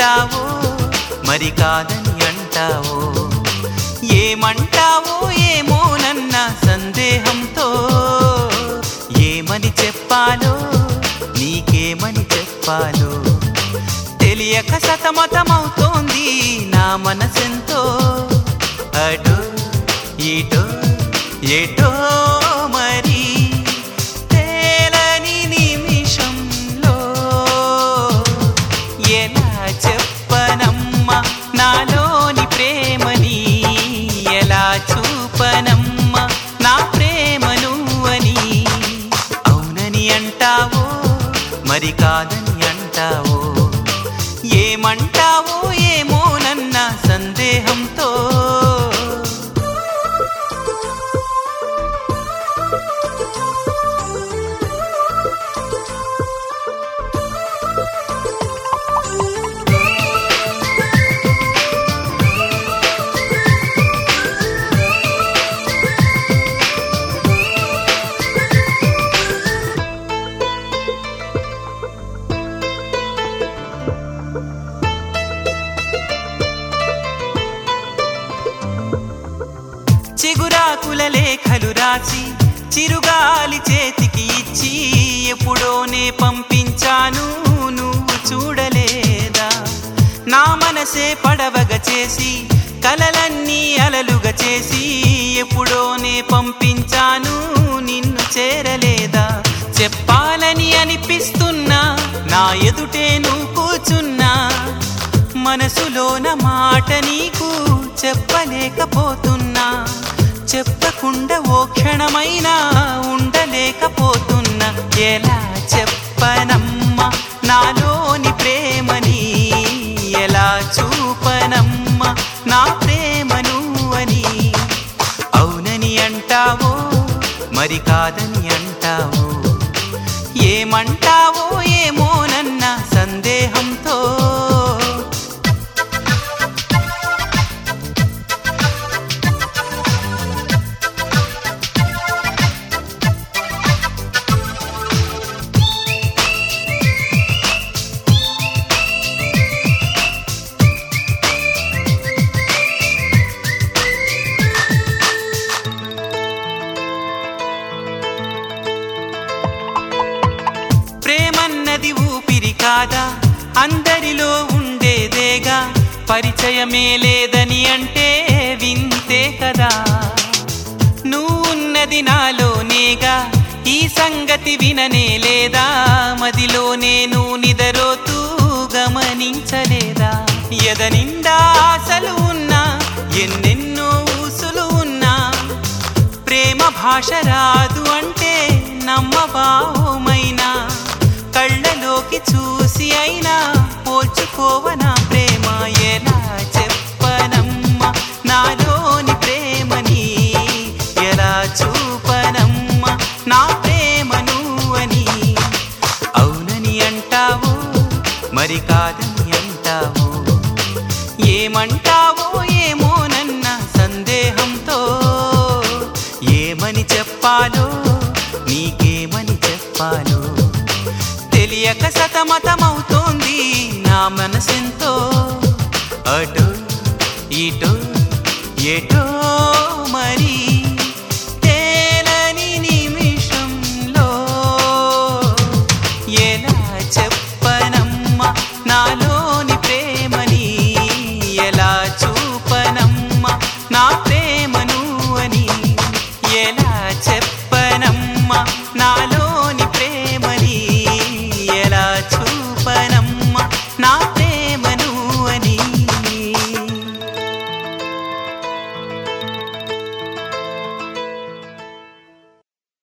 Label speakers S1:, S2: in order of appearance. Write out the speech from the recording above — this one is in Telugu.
S1: అంటావో మరి కాదని అంటావో ఏమంటావో ఏమోనన్న సందేహంతో ఏమని చెప్పాలో నీకేమని చెప్పాలో తెలియక సతమతమవుతోంది నా మనసెంతో అటో ఇటో ఎటో మరి తేలని నిమిషంలో ఎలా చెప్పనమ్మా నాలోని ప్రేమని ఎలా చూపనమ్మా నా ప్రేమను అని అవునని అంటావో మరి కాదని అంటావో ఏమంటావో ఏమోనన్న సందేహంతో చిగురాకుల లేఖలు రాసి చిరుగాలి చేతికి ఇచ్చి ఎప్పుడోనే పంపించాను నువ్వు చూడలేదా నా మనసే పడవగా చేసి కలలన్నీ అలలుగా చేసి ఎప్పుడోనే పంపించాను నిన్ను చేరలేదా చెప్పాలని అనిపిస్తున్నా నా ఎదుటే నువ్వు కూర్చున్నా మనసులోన మాట నీకు చెప్పలేకపోతున్నా చెప్పకుండా ఓ క్షణమైనా ఉండలేకపోతున్నా ఎలా చెప్పనమ్మా నాలోని ప్రేమని ఎలా చూపనమ్మా నా ప్రేమను అని అవునని అంటావో మరి కాదని అంటావో ఏమంటావో ఏమోనన్న సందేహంతో ప్రేమన్నది ఊపిరి కాదా అందరిలో ఉండేదేగా పరిచయమే లేదని అంటే వింతే కదా నువ్వున్నది నాలోనేగా ఈ సంగతి విననే లేదా మదిలో నేను నిదరోతూ గమనించలేదా ఎదనిండా ఆశలు ఉన్నా ఎన్నెన్నో ఊసులు ఉన్నా ప్రేమ భాష రాదు అంటే నమ్మబావుమైనా కళ్ళలోకి చూసి అయినా పోల్చుకోవనా ప్రేమ ఎలా చెప్పనమ్మా నాలోని ప్రేమని ఎలా చూపనమ్మా నా ప్రేమను అని అవునని అంటావు మరి కాదని అంటావు ఏమంటావో ఏమోనన్న సందేహంతో ఏమని చెప్పాలో నీకేమని చెప్పాలో తెలియక సతమతమవుతోంది నా మనసెంతో అటు ఇటు ఎటో మరి